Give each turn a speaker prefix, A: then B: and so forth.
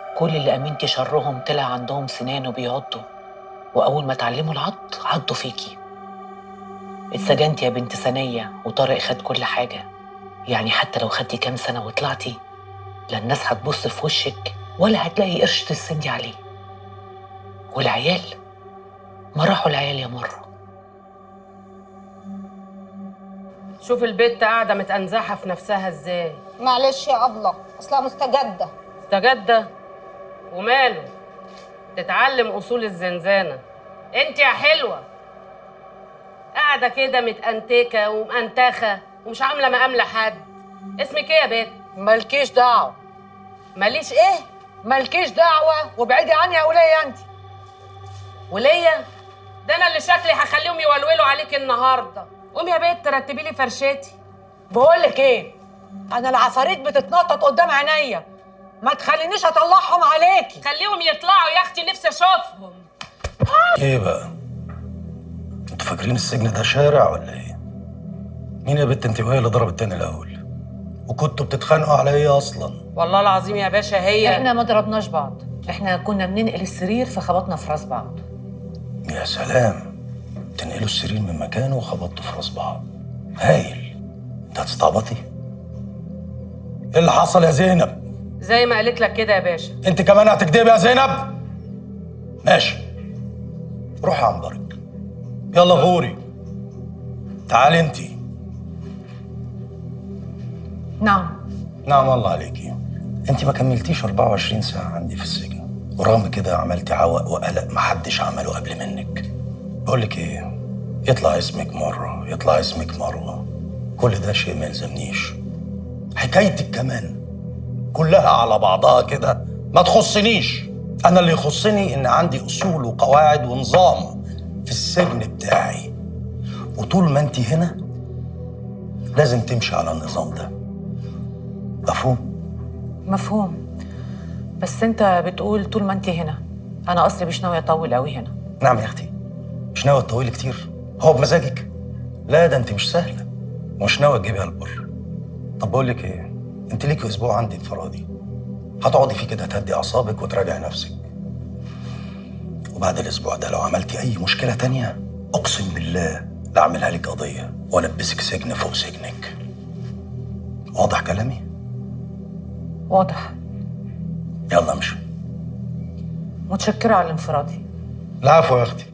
A: كل اللي امنتي شرهم طلع عندهم سنان وبيعضوا واول ما اتعلموا العض عضوا فيكي اتسجنتي يا بنت ثانيه وطارق خد كل حاجه يعني حتى لو خدتي كام سنه وطلعتي لا الناس هتبص في وشك ولا هتلاقي قرش تسندي عليه والعيال ما راحوا العيال يا مره
B: شوف البت قاعده متأنزحه في نفسها ازاي
C: معلش يا أبلة أصلها مستجدة
B: استجدة وماله تتعلم اصول الزنزانه انت يا حلوه قاعده كده متأنتكه ومأنتخه ومش عامله مقام لحد اسمك ايه يا بت
D: مالكيش دعوة
B: ماليش ايه
D: مالكيش دعوة وابعدي عني يا ولية انت
B: وليا ده انا اللي شكلي هخليهم يولولوا عليك النهارده قومي يا بت رتبي لي فرشتي
D: بقولك ايه انا العفاريت بتتنطط قدام عينيا ما تخلينيش اطلعهم عليكي
B: خليهم يطلعوا يا اختي نفسي اشوفهم
E: ايه بقى؟ انتوا فاكرين السجن ده شارع ولا ايه؟ مين يا بت انت وهي اللي ضرب التاني الاول؟ وكنتوا بتتخانقوا على ايه اصلا؟
B: والله العظيم يا باشا هي
A: احنا ما ضربناش بعض احنا كنا بننقل السرير فخبطنا في راس بعض
E: يا سلام تنقلوا السرير من مكانه وخبطتوا في راس بعض هايل انت هتستعبطي؟ ايه اللي حصل يا زينب؟
B: زي ما قالت لك كده يا باشا
E: انت كمان هتكدبي يا زينب؟ ماشي روحي عنبرك يلا غوري تعالي انتي
A: نعم
E: نعم الله عليكي انت ما كملتيش 24 ساعة عندي في السجن ورغم كده عملتي عوق وقلق محدش عمله قبل منك بقول لك ايه يطلع اسمك مرة يطلع اسمك مروة كل ده شيء ما يلزمنيش حكايتك كمان كلها على بعضها كده ما تخصنيش انا اللي يخصني ان عندي اصول وقواعد ونظام في السجن بتاعي وطول ما انت هنا لازم تمشي على النظام ده مفهوم
A: مفهوم بس انت بتقول طول ما انت هنا انا اصلي مش ناويه اطول قوي هنا
E: نعم يا اختي مش ناوي تطولي كتير هو بمزاجك لا ده انت مش سهله ومش ناوي تجيبيها البر طب بقول لك ايه انت ليكي اسبوع عندي انفرادي هتقعدي فيه كده تهدي اعصابك وتراجعي نفسك وبعد الاسبوع ده لو عملتي اي مشكله تانية اقسم بالله لا اعملها لك قضيه والبسك سجن فوق سجنك واضح كلامي
A: واضح
E: يلا امشي
A: متشكره على الانفرادي
E: العفو يا اختي